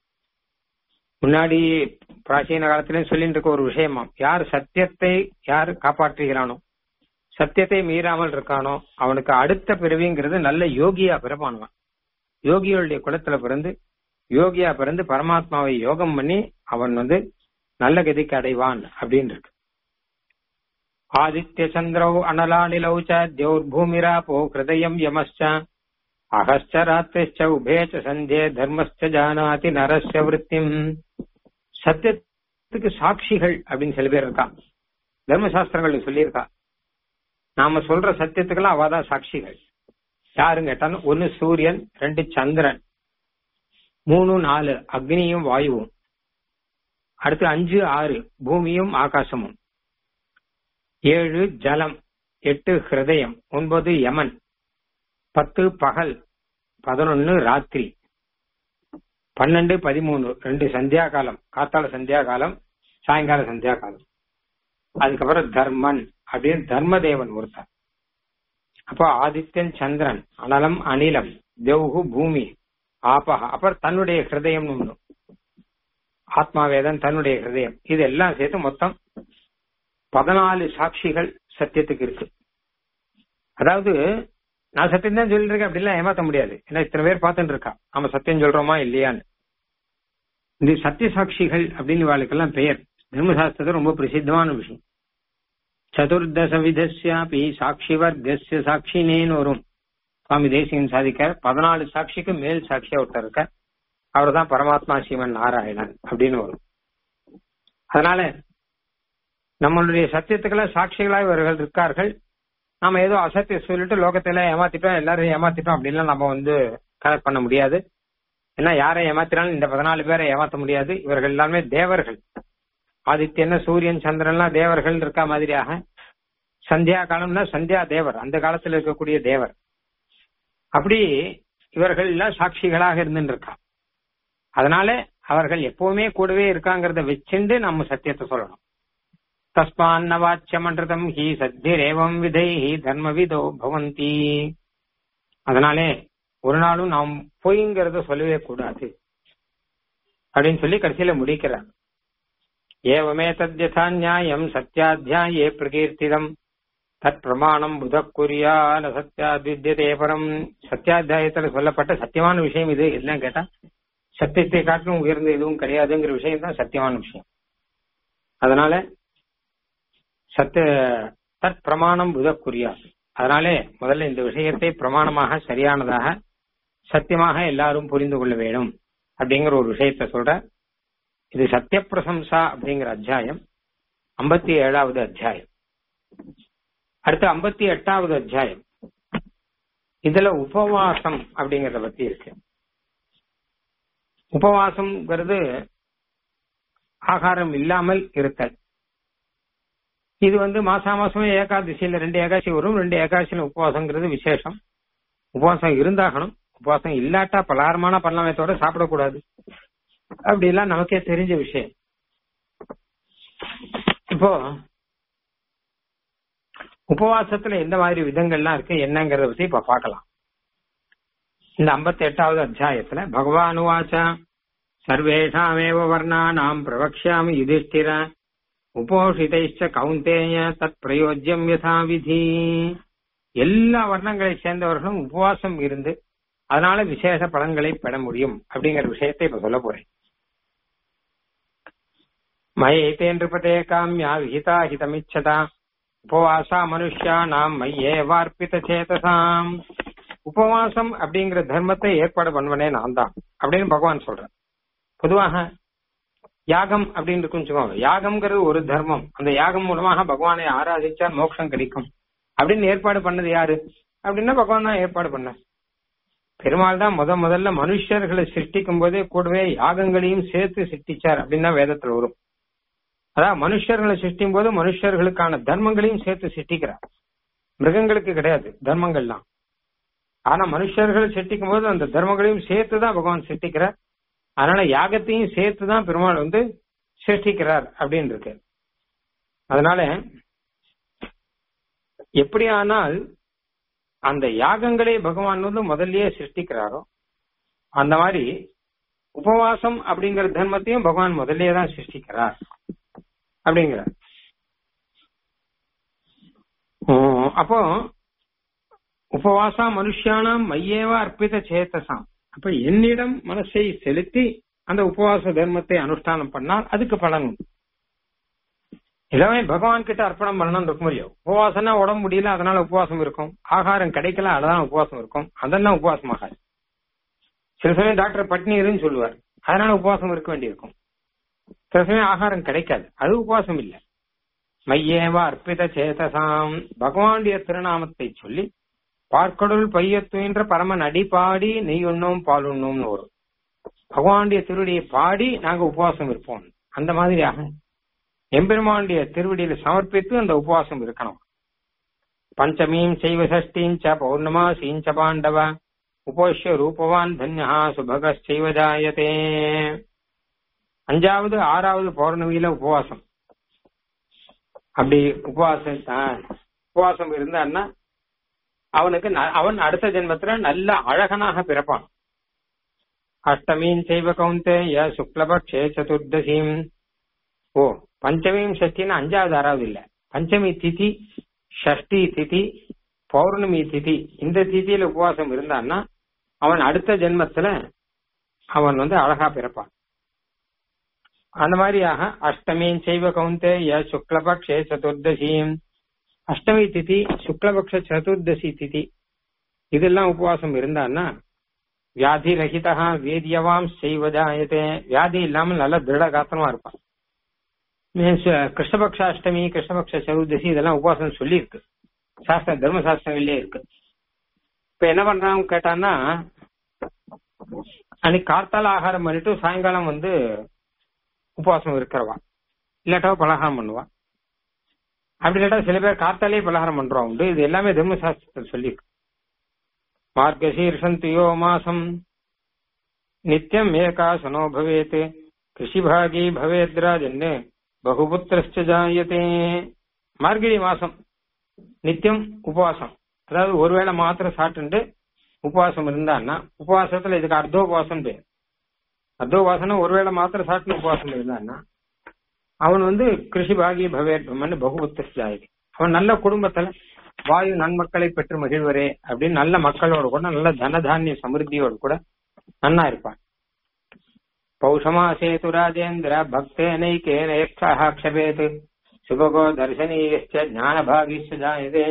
முன்னாடி பிராச்சீன காலத்திலும் சொல்லிட்டு இருக்க ஒரு விஷயமா யார் சத்தியத்தை யார் காப்பாற்றுகிறானோ சத்தியத்தை மீறாமல் இருக்கானோ அவனுக்கு அடுத்த பிறவிங்கிறது நல்ல யோகியா பிறப்பானவன் யோகிகளுடைய குலத்துல பிறந்து யோகியா பிறந்து பரமாத்மாவை யோகம் பண்ணி அவன் வந்து நல்ல கதிக்கு அடைவான் அப்படின்னு இருக்கு ஆதித்ய சந்திரௌ அனலானிலௌ ச தியௌர்பூமிராபோ ஹிருதயம் யமஸ்ச அகஸ்ச ராத்திரிச்ச உபே ச சந்தே தர்மஸ்ச ஜானாதி நரஸ்ய விருத்திம் சத்தியத்துக்கு சாட்சிகள் அப்படின்னு சில பேர் இருக்கா தர்மசாஸ்திரங்கள் சொல்லியிருக்கா நாம சொல்ற சத்தியத்துக்கெல்லாம் அவாதான் சாட்சிகள் யாருன்னு கேட்டாலும் ஒன்னு சூரியன் ரெண்டு சந்திரன் மூணு நாலு அக்னியும் வாயுவும் அடுத்து அஞ்சு ஆறு பூமியும் ஆகாசமும் ஏழு ஜலம் எட்டு ஹிருதயம் ஒன்பது யமன் பத்து பகல் பதினொன்னு ராத்திரி பன்னெண்டு பதிமூணு ரெண்டு சந்தியா காலம் காத்தால சந்தியா காலம் சாயங்கால சந்தியா காலம் அதுக்கப்புறம் தர்மன் அப்படின்னு தர்மதேவன் ஒருத்தன் அப்போ ஆதித்யன் சந்திரன் அனலம் அனிலம் தெவ்ஹு பூமி ஆபஹ அப்புறம் தன்னுடைய ஹிருதயம் ஒண்ணு ஆத்மாவேதன் தன்னுடைய ஹிருதயம் இது எல்லாம் சேர்த்து மொத்தம் பதினாலு சாட்சிகள் சத்தியத்துக்கு இருக்கு அதாவது நான் சத்தியம் தான் சொல்லிட்டு இருக்கேன் அப்படிலாம் ஏமாத்த முடியாது ஏன்னா இத்தனை பேர் பார்த்துட்டு இருக்கா நம்ம சத்தியம் சொல்றோமா இல்லையான்னு இந்த சத்திய சாட்சிகள் அப்படின்னு இவாளுக்கெல்லாம் பெயர் தர்மசாஸ்திரத்தை ரொம்ப பிரசித்தமான விஷயம் சதுர்தச விதஸ்யாபி சாட்சி வர்க்கஸ்ய சாட்சினேன்னு வரும் சுவாமி தேசிகன் சாதிக்கார் பதினாலு சாட்சிக்கு மேல் சாட்சியா ஒருத்தர் இருக்கார் அவர் தான் பரமாத்மா சிவன் நாராயணன் அப்படின்னு வரும் அதனால நம்மளுடைய சத்தியத்துக்கெல்லாம் சாட்சிகளா இவர்கள் இருக்கார்கள் நாம ஏதோ அசத்திய சொல்லிட்டு லோகத்தில ஏமாத்திட்டோம் எல்லாரும் ஏமாத்திட்டோம் அப்படின்லாம் நம்ம வந்து கனெக்ட் பண்ண முடியாது ஏன்னா யாரை ஏமாத்தினாலும் இந்த பதினாலு பேரை ஏமாத்த முடியாது இவர்கள் எல்லாமே தேவர்கள் ஆதித்யன் சூரியன் சந்திரன்லாம் தேவர்கள் இருக்கா மாதிரியாக சந்தியா காலம்னா சந்தியா தேவர் அந்த காலத்துல இருக்கக்கூடிய தேவர் அப்படி இவர்கள் எல்லாம் சாட்சிகளாக இருந்துட்டு இருக்கா அதனால அவர்கள் எப்பவுமே கூடவே இருக்காங்கிறத வச்சுண்டு நம்ம சத்தியத்தை சொல்லணும் தஸ்மான் வாச்சியமன்றதம் ஹி சத்தியரேவம் விதை தர்மவிதோ பவந்தி அதனாலே ஒரு நாளும் நாம் பொய்ங்கிறத சொல்லவே கூடாது அப்படின்னு சொல்லி கடைசியில முடிக்கிறார் ஏவமே தத்யதா நியாயம் சத்யாத்தியாயே பிரகீர்த்திதம் தத் பிரமாணம் புத குறியால சத்யாத்வித்யதே பரம் சத்யாத்தியாயத்துல சொல்லப்பட்ட சத்தியமான விஷயம் இது என்னன்னு கேட்டா சத்தியத்தை காட்டிலும் உயர்ந்த எதுவும் கிடையாதுங்கிற விஷயம் தான் சத்தியமான விஷயம் அதனால சத்திய தத் பிரமாணம் புத குறியா அதனாலே முதல்ல இந்த விஷயத்தை பிரமாணமாக சரியானதாக சத்தியமாக எல்லாரும் புரிந்து கொள்ள வேண்டும் அப்படிங்கிற ஒரு விஷயத்த சொல்ற இது சத்திய பிரசம்சா அப்படிங்கிற அத்தியாயம் ஐம்பத்தி ஏழாவது அத்தியாயம் அடுத்து ஐம்பத்தி எட்டாவது அத்தியாயம் இதுல உபவாசம் அப்படிங்கறத பத்தி இருக்கு உபவாசம்ங்கிறது ஆகாரம் இல்லாமல் இருத்தல் இது வந்து மாசா மாசமே ஏகாதசியில ரெண்டு ஏகாதசி வரும் ரெண்டு ஏகாதசியில உபவாசங்கிறது விசேஷம் உபவாசம் இருந்தாகணும் உபவாசம் இல்லாட்டா பலகாரமான பண்ணலாமே தவிர சாப்பிடக்கூடாது அப்படி எல்லாம் நமக்கே தெரிஞ்ச விஷயம் இப்போ உபவாசத்துல எந்த மாதிரி விதங்கள்லாம் இருக்கு என்னங்கறத பத்தி இப்ப பார்க்கலாம் இந்த ஐம்பத்தி எட்டாவது அத்தியாயத்துல பகவான் வாச்சா சர்வேஷாமேவ வர்ணானாம் பிரவக்ஷாமி யுதிஷ்டிர உபோஷிதைச்ச கவுந்தேய தத் பிரயோஜ்யம் யதா விதி எல்லா வர்ணங்களை சேர்ந்தவர்களும் உபவாசம் இருந்து அதனால விசேஷ பலன்களை பெற முடியும் அப்படிங்கிற விஷயத்தை இப்ப சொல்ல போறேன் மயேதே நிருபதே காமியா விஹிதா ஹிதமிச்சதா உபவாசா மனுஷா நாம் மையே வார்ப்பித சேதசாம் உபவாசம் அப்படிங்கிற தர்மத்தை ஏற்பாடு பண்ணுவனே நான் தான் அப்படின்னு பகவான் சொல்றேன் பொதுவாக யாகம் அப்படின்னு இருக்குன்னு வச்சுக்கோங்க யாகம்ங்கிறது ஒரு தர்மம் அந்த யாகம் மூலமாக பகவானை ஆராதிச்சா மோட்சம் கிடைக்கும் அப்படின்னு ஏற்பாடு பண்ணது யாரு அப்படின்னா பகவான் தான் ஏற்பாடு பண்ண பெருமாள் தான் முத முதல்ல மனுஷர்களை சிருஷ்டிக்கும் போதே கூடவே யாகங்களையும் சேர்த்து சிருஷ்டிச்சார் அப்படின்னு தான் வேதத்துல வரும் அதான் மனுஷர்களை சிருஷ்டிக்கும் போது மனுஷர்களுக்கான தர்மங்களையும் சேர்த்து சிருஷ்டிக்கிறார் மிருகங்களுக்கு கிடையாது தர்மங்கள்லாம் ஆனா மனுஷர்களை சிருஷ்டிக்கும் போது அந்த தர்மங்களையும் சேர்த்து தான் பகவான் சிருஷ்டிக்கிறார் அதனால யாகத்தையும் சேர்த்து தான் பெருமாள் வந்து சிருஷ்டிக்கிறார் அப்படின்னு இருக்கு அதனால எப்படியானால் அந்த யாகங்களே பகவான் வந்து முதல்லயே சிருஷ்டிக்கிறாரோ அந்த மாதிரி உபவாசம் அப்படிங்கிற தர்மத்தையும் பகவான் முதல்லயே தான் சிருஷ்டிக்கிறார் அப்படிங்கிறார் உம், அப்போ உபவாசா மனுஷியானாம் மையேவ அர்ப்பித சேத்தசாம் அப்ப என்னிடம் மனசை செலுத்தி அந்த உபவாச தர்மத்தை அனுஷ்டானம் பண்ணால் அதுக்கு பலன் உண்டு எல்லாமே பகவான் கிட்ட அர்ப்பணம் பண்ணணும் இருக்க முடியும் உபவாசம்னா உடம்பு முடியல அதனால உபவாசம் இருக்கும் ஆகாரம் கிடைக்கல அதனால உபவாசம் இருக்கும் அதெல்லாம் உபவாசம் ஆகாது சில சமயம் டாக்டர் பட்னி இருன்னு சொல்லுவார் அதனால உபவாசம் இருக்க வேண்டியிருக்கும் சில சமயம் ஆகாரம் கிடைக்காது அது உபவாசம் இல்ல மையேவ அர்ப்பித சேதசாம் பகவானுடைய திருநாமத்தை சொல்லி பார்க்கடல் பையத்துயின்ற பரமன் அடிபாடி நெய் உண்ணும் பால் உண்ணும்னு வரும் பகவானுடைய திருவடியை பாடி நாங்க உபவாசம் இருப்போம் அந்த மாதிரியாக எம்பெருமானுடைய திருவடியில சமர்ப்பித்து அந்த உபவாசம் இருக்கணும் பஞ்சமீம் செய்வ சஷ்டீம் ச பௌர்ணமாசீம் ச பாண்டவ உபோஷ்ய ரூபவான் தன்யா சுபகச்சைவ ஜாயதே அஞ்சாவது ஆறாவது பௌர்ணமியில உபவாசம் அப்படி உபவாசம் ஆ, உபவாசம் இருந்தான்னா அவனுக்கு ந- அவன் அடுத்த ஜென்மத்துல நல்ல அழகனாக பிறப்பான் அஷ்டமீன் செய்வ கௌந்தேய சுக்லபக்ஷே சதுர்தசீம் ஓ பஞ்சமீம் ஷஷ்டின்னு அஞ்சாவது ஆறாவது இல்ல பஞ்சமி திதி ஷஷ்டி திதி பௌர்ணமி திதி இந்த திதியில உபவாசம் இருந்தான்னா அவன் அடுத்த ஜென்மத்துல அவன் வந்து அழகா பிறப்பான் அந்த மாதிரியாக அஷ்டமீன் செய்வ கௌந்தேய சுக்லபக்ஷே சதுர்தசீம் அஷ்டமி திதி சுக்லபக்ஷ சதுர்தசி திதி இதெல்லாம் உபவாசம் இருந்தான்னா வியாதி ரஹிதா வேதியவாம் செய்வதாயதே வியாதி இல்லாமல் நல்ல திருட காத்தனமா இருப்பான் மீன்ஸ் கிருஷ்ணபக்ஷ அஷ்டமி கிருஷ்ணபக்ஷ சதுர்தசி இதெல்லாம் உபவாசம் சொல்லி இருக்கு சாஸ்திர தர்ம சாஸ்திரங்கள்லயே இருக்கு இப்ப என்ன பண்றாங்க கேட்டான்னா அன்னைக்கு கார்த்தால ஆகாரம் பண்ணிட்டு சாயங்காலம் வந்து உபவாசம் இருக்கிறவா இல்லாட்டா பலகாரம் பண்ணுவா அப்படி இல்லாட்டா சில பேர் கார்த்தாலே பலகாரம் பண்றோம் உண்டு இது எல்லாமே தர்ம சாஸ்திரத்தில் சொல்லியிருக்கு மார்கசீர்ஷந்தியோ மாசம் நித்தியம் ஏகாசனோ பவேத் கிருஷிபாகி பவேத்ராஜன்னு பகுபுத்திரஸ்ட ஜாயதே மார்கழி மாசம் நித்தியம் உபவாசம் அதாவது ஒருவேளை மாத்திரம் சாப்பிட்டு உபவாசம் இருந்தான்னா உபவாசத்துல இதுக்கு அர்த்தோபவாசம் பேர் அர்த்தோபாசனா ஒருவேளை மாத்திரம் சாப்பிட்டு உபவாசம் இருந்தான்னா அவன் வந்து கிருஷி பாகி பவேத் பகுபுத்திரஸ்டாயது அவன் நல்ல குடும்பத்துல வாயு நன்மக்களை பெற்று மகிழ்வரே அப்படின்னு நல்ல மக்களோட கூட நல்ல தனதானிய சமிருத்தியோடு கூட நன்னா இருப்பான் பௌஷமாசேது ராஜேந்திர பக்தேனைக்கேன யக்ஷாஹ க்ஷபேத் சுபகோ தர்சனீயஸ்ச ஞானபாகிஸ்ச ஜாயதே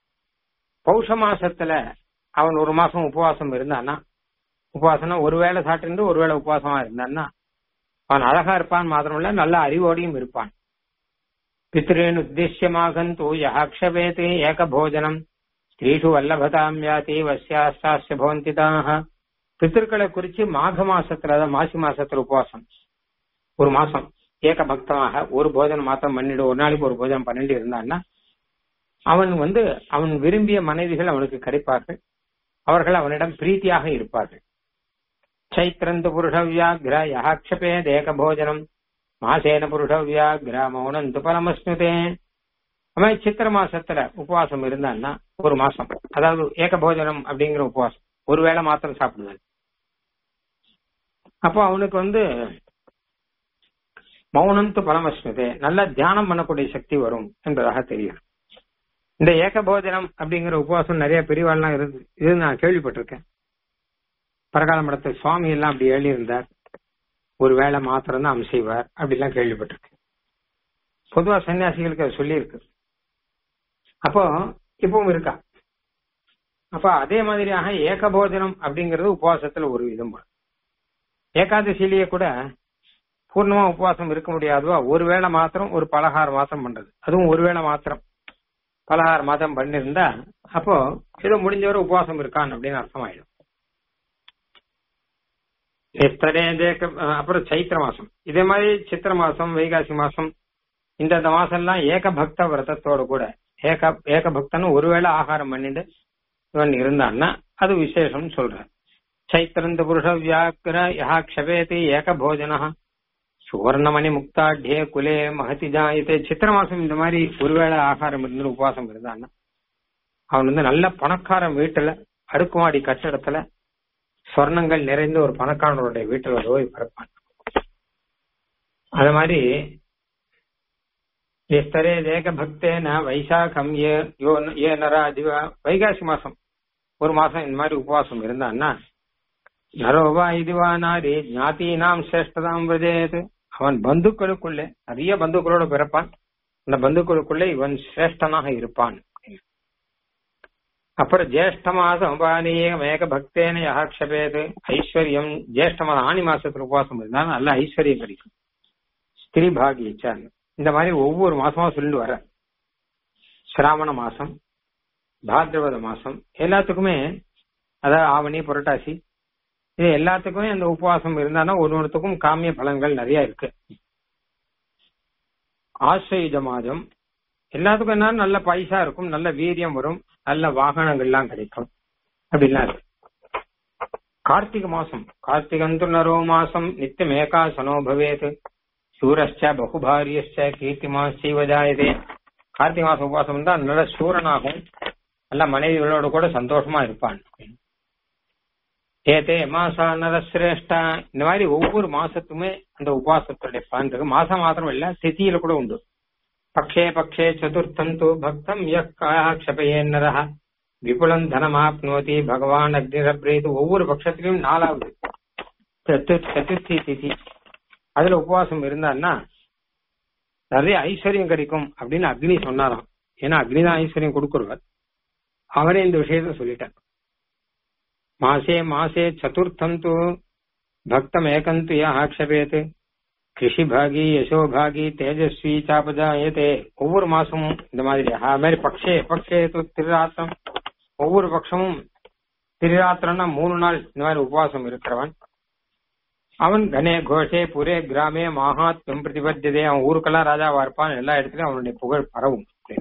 பௌஷ மாசத்துல அவன் ஒரு மாசம் உபவாசம் இருந்தான்னா உபவாசம்னா ஒருவேளை சாப்பிட்டு ஒருவேளை உபவாசமா இருந்தான்னா அவன் அழகா இருப்பான் மாத்திரமல்ல நல்ல அறிவோடையும் இருப்பான் பித்ரேன் உத்தேசியமாகந்து யஹாக்ஷபேதே ஏக போஜனம் ஸ்திரீஷு வல்லபதாம் யாதி வசியாஸ்தாஸ்ய பவந்திதாக பித்திருக்களை குறிச்சு மாக மாசத்துல அதாவது மாசி மாசத்துல உபவாசம் ஒரு மாசம் ஏக பக்தமாக ஒரு போஜனம் மாத்திரம் பண்ணிட்டு ஒரு நாளைக்கு ஒரு போஜனம் பண்ணிட்டு இருந்தான்னா அவன் வந்து அவன் விரும்பிய மனைவிகள் அவனுக்கு கிடைப்பார்கள் அவர்கள் அவனிடம் பிரீத்தியாக இருப்பார்கள் சைத்திரந்து புருஷ வியாகிர யஹாட்சபே தேக போஜனம் மாசேன புருஷ வியாகிர மௌனந்து பரமஸ்னுதே அவன் சித்திர மாசத்துல உபவாசம் இருந்தான்னா ஒரு மாசம் அதாவது ஏக போஜனம் அப்படிங்கிற உபவாசம் ஒருவேளை மாத்திரம் சாப்பிடுவான் அப்போ அவனுக்கு வந்து மௌனந்து பலமஸ்மிதே நல்ல தியானம் பண்ணக்கூடிய சக்தி வரும் என்பதாக தெரியும் இந்த ஏகபோஜனம் அப்படிங்கிற உபவாசம் நிறைய பெரியவாள்லாம் இருந்து இது நான் கேள்விப்பட்டிருக்கேன் பரகால மடத்து சுவாமி எல்லாம் அப்படி எழுதியிருந்தார் ஒரு வேளை மாத்திரம் தான் செய்வார் அப்படிலாம் கேள்விப்பட்டிருக்கேன் பொதுவா சன்னியாசிகளுக்கு அது சொல்லியிருக்கு அப்போ இப்பவும் இருக்கா அப்ப அதே மாதிரியாக ஏகபோஜனம் அப்படிங்கிறது உபவாசத்துல ஒரு விதம் வரும். ஏகாதசிலேயே கூட பூர்ணமா உபவாசம் இருக்க முடியாதுவா ஒரு வேளை மாத்திரம் ஒரு பலகாரம் மாத்திரம் பண்றது அதுவும் ஒரு வேளை மாத்திரம் பலகாரம் மாத்திரம் பண்ணிருந்தா அப்போ ஏதோ முடிஞ்சவரை உபவாசம் இருக்கான் அப்படின்னு அர்த்தமாயிடும் எத்தனை தேக்க- அப்புறம் சைத்திர மாசம் இதே மாதிரி சித்திர மாசம் வைகாசி மாசம் இந்த இந்த மாசம் எல்லாம் ஏக பக்த விரதத்தோட கூட ஏக ஏக பக்தன்னு ஒருவேளை ஆகாரம் பண்ணிட்டு இவன் இருந்தான்னா அது விசேஷம் சொல்றார் சைத்திரந்த புருஷ வியாக்கிர யா க்ஷபேதி ஏக போஜன சுவர்ணமணி முக்தாட்யே குலே மகதி ஜாயத்தே சித்திர மாசம் இந்த மாதிரி ஒருவேளை ஆகாரம் இருந்து உபவாசம் இருந்தான்னா அவன் வந்து நல்ல பணக்காரன் வீட்டுல அடுக்குமாடி கட்டடத்துல சொர்ணங்கள் நிறைந்த ஒரு பணக்காரனுடைய வீட்டுல போய் பிறப்பான் அது மாதிரி எஸ்தரே தேக பக்தேன வைசாகம் ஏ யோ ஏ நரா திவா வைகாசி மாசம் ஒரு மாசம் இந்த மாதிரி உபவாசம் இருந்தான்னா நரோவா இதுவா நாரி ஞாத்தீனாம் சிரேஷ்டதாம் விஜயது அவன் பந்துக்களுக்குள்ளே நிறைய பந்துக்களோட பிறப்பான் அந்த பந்துக்களுக்குள்ளே இவன் சிரேஷ்டனாக இருப்பான் அப்புறம் ஜேஷ்ட மாசம் பானியே மேக பக்தேன யஹாட்சபேது ஐஸ்வர்யம் ஜேஷ்ட மாதம் ஆணி மாசத்துல உபவாசம் இருந்தா நல்ல ஐஸ்வர்யம் கிடைக்கும் ஸ்திரீ பாகியச்சான் இந்த மாதிரி ஒவ்வொரு மாசமா சொல்லிட்டு வர சிராவண மாசம் பாத்ரபத மாசம் எல்லாத்துக்குமே அதாவது ஆவணி புரட்டாசி இது எல்லாத்துக்குமே அந்த உபவாசம் இருந்தானா ஒரு ஒருத்துக்கும் காமிய பலன்கள் நிறைய இருக்கு ஆசிரியுஜ மாதம் எல்லாத்துக்கும் என்ன நல்ல பைசா இருக்கும் நல்ல வீரியம் வரும் நல்ல வாகனங்கள்லாம் கிடைக்கும் அப்படிலாம் இருக்கு கார்த்திகை மாசம் கார்த்திகந்து நரோ மாசம் நித்தியம் ஏகாசனோ பவேத் சூரஸ்ச பகுபாரியஸ்ச கீர்த்திமாசைவ ஜாயதே கார்த்திகை மாசம் உபவாசம் தான் நல்ல சூரனாகும் நல்ல மனைவிகளோட கூட சந்தோஷமா இருப்பான் ஏதே மாசா நரசிரேஷ்டா இந்த மாதிரி ஒவ்வொரு மாசத்துமே அந்த உபவாசத்துடைய பலன் இருக்கு மாசம் மாத்திரம் இல்ல திதியில கூட உண்டு பக்ஷே பக்ஷே சதுர்த்தம் து பக்தம் யக்ஷபையே நரஹ விபுலம் தனமாப்னோதி பகவான் அக்னிரப்ரேது ஒவ்வொரு பட்சத்திலும் நாலாவது சதுர் சதுர்த்தி திதி அதுல உபவாசம் இருந்தான்னா நிறைய ஐஸ்வர்யம் கிடைக்கும் அப்படின்னு அக்னி சொன்னாராம் ஏன்னா அக்னி தான் ஐஸ்வர்யம் கொடுக்குறவர் அவரே இந்த விஷயத்த சொல்லிட்டார் மாசே மாசே சதுர்த்தம் து பக்தம் ஏகந்து ஆக்ஷபேத் கிருஷி பாகி யசோபாகி தேஜஸ்வி சாபஜாயதே ஒவ்வொரு மாசமும் இந்த மாதிரி அது மாதிரி பக்ஷே பக்ஷே து திருராத்திரம் ஒவ்வொரு பட்சமும் திருராத்திரம்னா மூணு நாள் இந்த மாதிரி உபவாசம் இருக்கிறவன் அவன் கணே கோஷே புரே கிராமே மகாத்மியம் பிரதிபத்தியதே அவன் ஊருக்கெல்லாம் ராஜாவா இருப்பான் எல்லா இடத்துலயும் அவனுடைய புகழ் பரவும்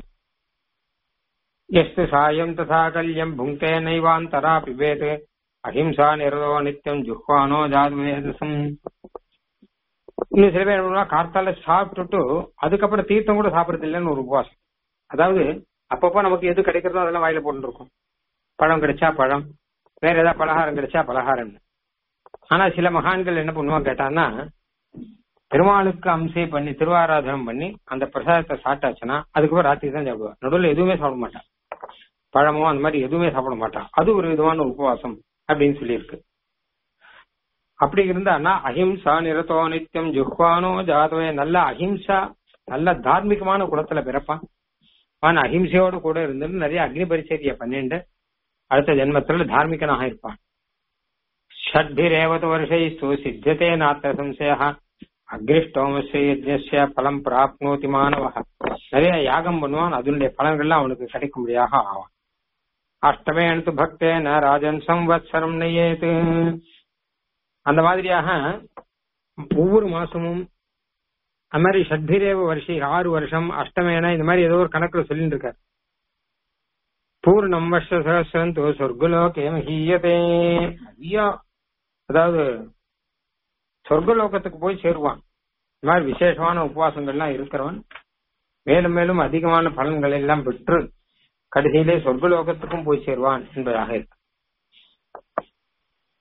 எஸ்து சாயம் ததா கல்யம் புங்கே நைவாந்தரா பிபேத் அஹிம்சா நிரதோ நித்தியம் ஜுஹ்வானோ ஜாதுவேதசம் இன்னும் சில பேர் என்ன பண்ணுவா, கார்த்தால சாப்பிட்டுட்டு அதுக்கப்புறம் தீர்த்தம் கூட சாப்பிடுறது இல்லைன்னு ஒரு உபவாசம் அதாவது அப்பப்போ நமக்கு எது கிடைக்கிறதோ அதெல்லாம் வாயில போட்டு இருக்கும் பழம் கிடைச்சா பழம் வேற ஏதாவது பலகாரம் கிடைச்சா பலகாரம் ஆனா சில மகான்கள் என்ன பண்ணுவாங்க கேட்டான்னா பெருமாளுக்கு அம்சை பண்ணி திருவாராதனம் பண்ணி அந்த பிரசாதத்தை சாப்பிட்டாச்சுன்னா அதுக்கப்புறம் ராத்திரி தான் சாப்பிடுவார் நடுவில் எதுவுமே சாப்பிட மாட்டான் பழமோ அந்த மாதிரி எதுவுமே சாப்பிட மாட்டான் அது ஒரு விதமான உபவாசம் அப்படின்னு சொல்லியிருக்கு அப்படி இருந்தான்னா அஹிம்சா நிரதோ நித்தியம் ஜுஹ்வானோ ஜாதவே நல்ல அஹிம்சா நல்ல தார்மீகமான குலத்துல பிறப்பான் அவன் அஹிம்சையோடு கூட இருந்து நிறைய அக்னி பரிச்சரிய பண்ணிண்டு அடுத்த ஜென்மத்துல தார்மிகனாக இருப்பான் ஷட்பிரேவத வருஷைஸ்து சித்தியதே நாத்த சம்சய அக்ரிஷ்டோமஸ்ய யஜ்ஞஸ்ய பலம் பிராப்னோதி மாணவ நிறைய யாகம் பண்ணுவான் அதனுடைய பலன்கள்லாம் அவனுக்கு கிடைக்கும்படியாக ஆவான் அஷ்டமேனு பக்தேன ராஜன் சம்வத்சரம் நெய்யேது அந்த மாதிரியாக ஒவ்வொரு மாசமும் அது மாதிரி ஷட்பிரேவ வருஷி ஆறு வருஷம் அஷ்டமேன இந்த மாதிரி ஏதோ ஒரு கணக்குல சொல்லிட்டு இருக்காரு பூர்ணம் வருஷ சகசிரந்தோ சொர்க்குலோகே மஹீயதே நிறைய அதாவது சொர்க்கலோகத்துக்கு போய் சேருவான் இந்த மாதிரி விசேஷமான உபவாசங்கள்லாம் இருக்கிறவன் மேலும் மேலும் அதிகமான பலன்களை எல்லாம் பெற்று கடைசியிலே சொர்க்கலோகத்துக்கும் போய் சேருவான் என்பதாக இருக்கு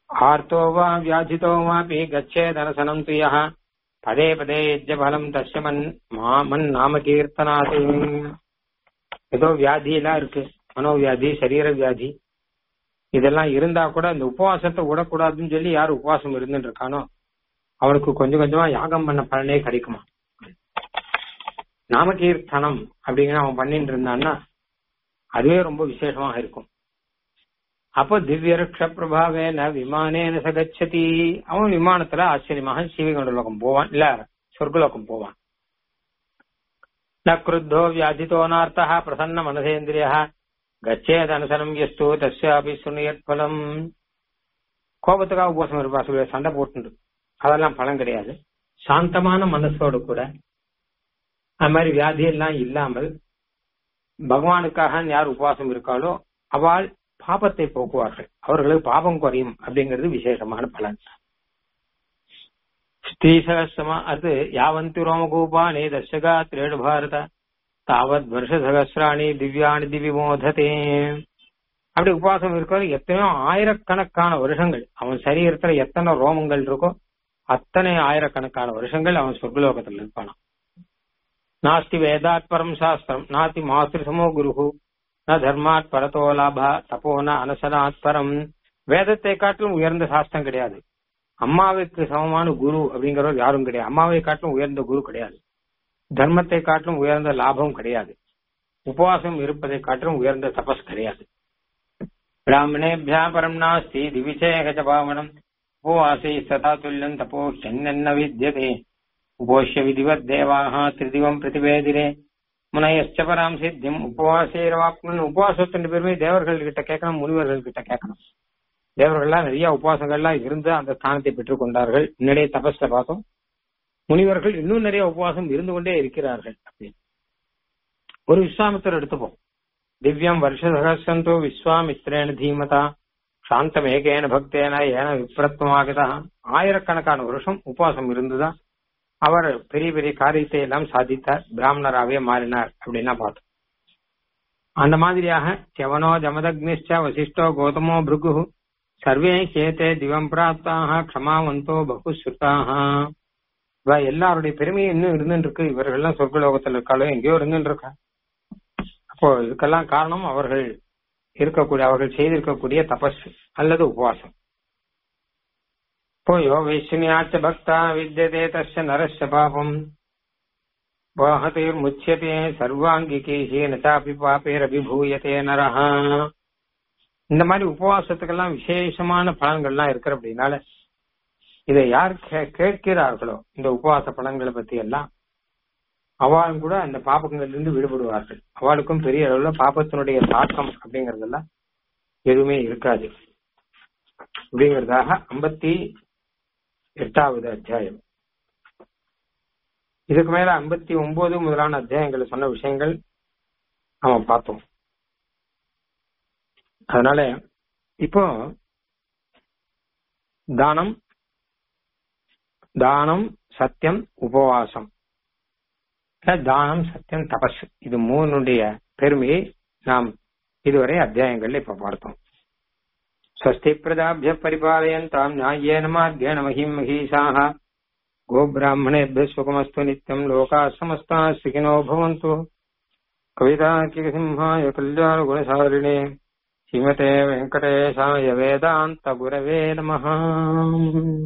ஆர்த்தோ வா வியாதிதோ வாபி கச்சேதனசனம் து யः பதே பதே யஜ்ஜ பலம் தஸ்ய மன் மாமன் நாம கீர்த்தனாது ஏதோ வியாதி எல்லாம் இருக்கு மனோவியாதி சரீர வியாதி இதெல்லாம் இருந்தா கூட இந்த உபவாசத்தை விடக்கூடாதுன்னு சொல்லி யார் உபவாசம் இருந்துட்டு இருக்கானோ அவனுக்கு கொஞ்சம் கொஞ்சமா யாகம் பண்ண பலனே கிடைக்குமா நாமகீர்த்தனம் அப்படிங்கிற அவன் பண்ணிட்டு இருந்தான்னா அதுவே ரொம்ப விசேஷமாக இருக்கும் அப்போ திவ்ய ருக்ஷ பிரபாவேன விமானேன சகச்சதி அவன் விமானத்துல ஆச்சரியமாக சிவகண்டலோகம் போவான் இல்ல சொர்க்கலோகம் போவான் ந கிருத்தோ வியாதிதோ நார்த்தா பிரசன்ன மனசேந்திரிய கச்சேத் அனுசரம் எஸ்து தஸ்யாபி சுனியத் பலம் கோபத்துக்காக உபவாசம் இருப்பா சொல்ல சண்டை போட்டு அதெல்லாம் பலன் கிடையாது சாந்தமான மனசோடு கூட அது மாதிரி வியாதி எல்லாம் இல்லாமல் பகவானுக்காக யார் உபவாசம் இருக்காளோ அவள் பாபத்தை போக்குவார்கள் அவர்களுக்கு பாபம் குறையும் அப்படிங்கிறது விசேஷமான பலன் ஸ்ரீசகசிரமா அது யாவந்தி ரோமகோபானே தர்ஷகா திரேடு பாரத தாவத் வருஷ சகசிராணி திவ்யாணி திவிமோததே அப்படி உபவாசம் இருக்கிறது எத்தனையோ ஆயிரக்கணக்கான வருஷங்கள் அவன் சரீரத்துல எத்தனை ரோமங்கள் இருக்கோ அத்தனை ஆயிரக்கணக்கான வருஷங்கள் அவன் சொர்க்கலோகத்தில் இருப்பானான் நாஸ்தி வேதாத் பரம் சாஸ்திரம் நாஸ்தி மாஸ்திருசமோ குருகு ந தர்மாத் பரதோ லாபா தப்போ ந அனசனாத் பரம் வேதத்தை காட்டிலும் உயர்ந்த சாஸ்திரம் கிடையாது அம்மாவுக்கு சமமான குரு அப்படிங்கிறவர் யாரும் கிடையாது அம்மாவை காட்டிலும் உயர்ந்த குரு கிடையாது தர்மத்தை காட்டிலும் உயர்ந்த லாபம் கிடையாது உபவாசம் இருப்பதை காட்டிலும் உயர்ந்த தபஸ் கிடையாது பிராமணேபியா பரம் நாஸ்தி திவிச்சேகஜ பாவனம் உபவாசை சதா துல்லியம் தப்போ சென்னென்ன வித்தியதே உபோஷ்ய விதிவத் தேவாக திருதிவம் பிரதிவேதிரே முனையச்ச பராம் சித்தியம் உபவாசேரவாக்கணும் உபவாசத்தின் பெருமை தேவர்கள் கிட்ட கேட்கணும் முனிவர்கள் கிட்ட கேட்கணும் தேவர்கள்லாம் நிறைய உபவாசங்கள்லாம் இருந்து அந்த ஸ்தானத்தை பெற்றுக் கொண்டார்கள் முன்னாடியே தபஸ்ல பார்த்தோம் முனிவர்கள் இன்னும் நிறைய உபவாசம் இருந்து கொண்டே இருக்கிறார்கள் அப்படின்னு ஒரு விஸ்வாமித்தர் எடுத்துப்போம் திவ்யம் வருஷ சகசந்தோ விஸ்வாமித்ரேன தீமதா சாந்தமேகேன பக்தேன ஏன விப்ரத்வமாகதா ஆயிரக்கணக்கான வருஷம் உபவாசம் இருந்துதான் அவர் பெரிய பெரிய காரியத்தை எல்லாம் சாதித்தார் பிராமணராகவே மாறினார் அப்படின்னா பார்த்தோம் அந்த மாதிரியாக செவனோ ஜமதக்னிஷ்ட வசிஷ்டோ கௌதமோ பிருகு சர்வே கேத்தே திவம் பிராப்தாக க்ஷமாவந்தோ பகுஸ்ருதாக இவ எல்லாருடைய பெருமையும் இன்னும் இருந்துட்டு இருக்கு இவர்கள் எல்லாம் சொர்க்கலோகத்தில் இருக்காளோ எங்கேயோ இருந்துட்டு இருக்கா அப்போ இதுக்கெல்லாம் காரணம் அவர்கள் இருக்கக்கூடிய அவர்கள் செய்திருக்கக்கூடிய தபஸ் அல்லது உபவாசம் இப்போ யோ வைஷ்ணியாச்ச பக்தா வித்தியதே தஸ்ய நரஸ்ய பாபம் வாஹதேர் முச்சியதே சர்வாங்கிகேஷேன சாபி பாபேர் அபிபூயதே நரஹா இந்த மாதிரி உபவாசத்துக்கெல்லாம் விசேஷமான பலன்கள்லாம் இருக்கிற அப்படின்னால இதை யார் கேட்கிறார்களோ இந்த உபவாச பலன்களை பத்தி எல்லாம் அவளும் கூட அந்த பாபங்கள்ல இருந்து விடுபடுவார்கள் அவளுக்கும் பெரிய அளவுல பாபத்தினுடைய தாக்கம் அப்படிங்கறதெல்லாம் எதுவுமே இருக்காது அப்படிங்கறதாக ஐம்பத்தி எட்டாவது அத்தியாயம் இதுக்கு மேல ஐம்பத்தி ஒன்பது முதலான அத்தியாயங்களை சொன்ன விஷயங்கள் நாம பார்த்தோம் அதனால இப்போ தானம் தானம் சத்தியம் உபவாசம் தானம் சத்தியம் தபஸ் இது மூணுடைய பெருமையை நாம் இதுவரை அத்தியாயங்கள்ல இப்ப பார்த்தோம் ஸ்வஸ்தி பிரதாபிய பரிபாலயந்தாம் நியாயேன மார்கேண மகிம் மகீஷாக गोब्राह्मणेभ्यः सुखमस्तु नित्यम् लोकाः समस्ताः सुखिनो भवन्तु कविताकिसिंहाय कल्याणगुणसारिणे श्रीमते वेङ्कटेशाय वेदान्तगुरवे नमः